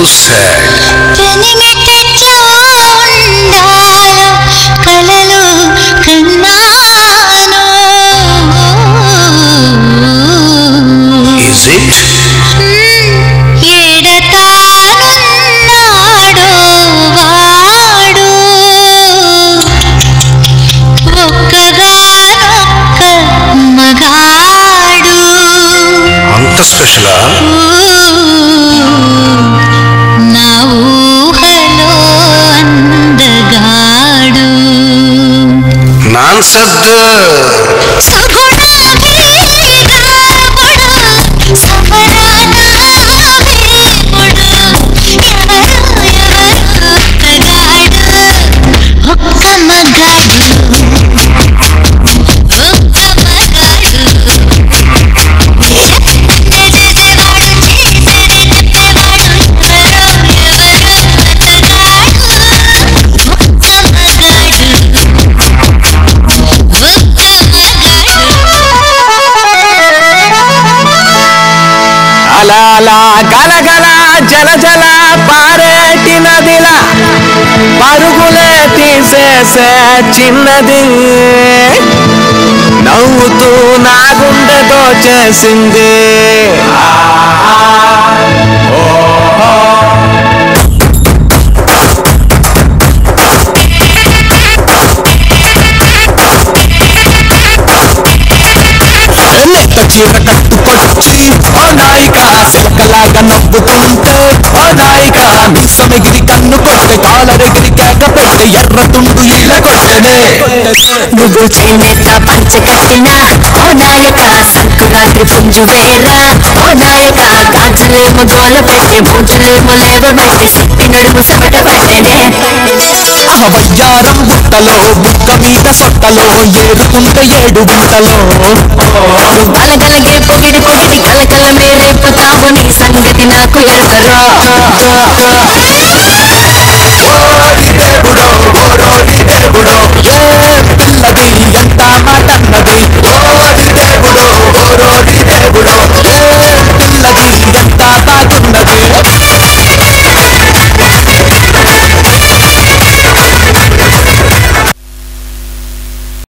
sad పెనిమిటెట్లా ఉండాలో కలలు కన్నాను ఈజ్ ఇట్ ఎడతానున్నాడో వాడు ఒక్కగానొక్క మగాడు అంత స్పెషలా నా ఊహలో అందగాడు నాన్ సద్ సుగుణాభిరాముడు, సమరానాభిముడు, ఎవరు ఎవరు ఒక్కగాడు, ఒక్క మగాడు ఒక్క మగాడు చేసేదేవాడు చేసేది చెప్పేవాడు ఎవరు ఎవరు అతగాడు ఒక్క మగాడు అలా అలా గలగల జల జల పారేటి నదిలా పరుగులే తీసేసే చిన్నది నవ్వుతూ నా గుండె దోచేసింది నెత్త చీర కట్టుకొచ్చి ఓ నాయిక సిలకలాగా నవ్వుతుంటే ఓ నాయిక మిసమిగిరి కన్ను కొట్టే కాలరెగిరి కేక పెట్టి ఎర్ర తుండు ఈల కొట్టనే నువ్వు చేనేత పంచ కట్టిన ఓ నాయక సంకురాత్రి పుంజు వేరా ఓ నాయక గాజులేమో గోల పెట్టి బూజులేమో లేవ పెట్టి సిట్టి నడుము సవట పట్టెనే ఆ వయ్యారం బుట్టలో బుక్క మీద సొట్టలో ఏరుకుంటే ఏడు గుంటలో గలగలగే పొగిడి పొగిడి కలకల మేరేపుతావు నీ సంగతి నాకు ఎరుకరా